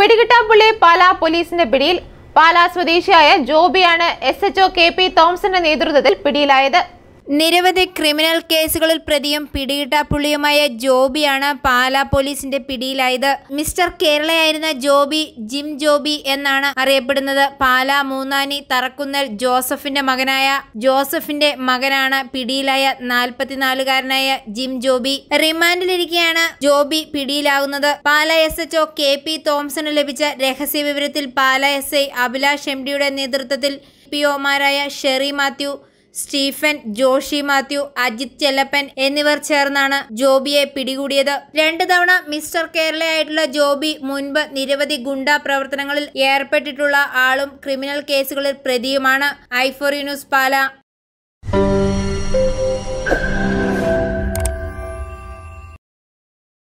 പിടികിട്ടാപ്പുള്ളി പാലാ പോലീസിന്റെ പിടിയിൽ പാലാ സ്വദേശിയായ ജോബിയാണ് എസ് എച്ച്ഒ കെ പി തോംസന്റെ നേതൃത്വത്തിൽ പിടിയിലായത് നിരവധി ക്രിമിനൽ കേസുകളിൽ പ്രതിയും പിടികിട്ടാപ്പുള്ളിയുമായ ജോബിയാണ് പാലാ പോലീസിന്റെ പിടിയിലായത് മിസ്റ്റർ കേരളയായിരുന്ന ജോബി ജിം ജോബി എന്നാണ് അറിയപ്പെടുന്നത് പാലാ മൂന്നാനി തറക്കുന്നൽ ജോസഫിന്റെ മകനായ ജോസഫിന്റെ മകനാണ് പിടിയിലായ നാൽപ്പത്തിനാലുകാരനായ ജിം ജോബി റിമാൻഡിലിരിക്കെയാണ് ജോബി പിടിയിലാകുന്നത് Pala S HO K P തോംസന് ലഭിച്ച രഹസ്യ വിവരത്തിൽ Pala S I Abhilash M ഡിയുടെ നേതൃത്വത്തിൽ പി ഒമാരായ ഷെറി മാത്യു സ്റ്റീഫൻ ജോഷി മാത്യു അജിത് ചെല്ലപ്പൻ എന്നിവർ ചേർന്നാണ് ജോബിയെ പിടികൂടിയത് രണ്ടു തവണ മിസ്റ്റർ കേരളയായിട്ടുള്ള ജോബി മുൻപ് നിരവധി ഗുണ്ടാ പ്രവർത്തനങ്ങളിൽ ഏർപ്പെട്ടിട്ടുള്ള ആളും ക്രിമിനൽ കേസുകളിൽ പ്രതിയുമാണ് ഐഫോറി ന്യൂസ് പാല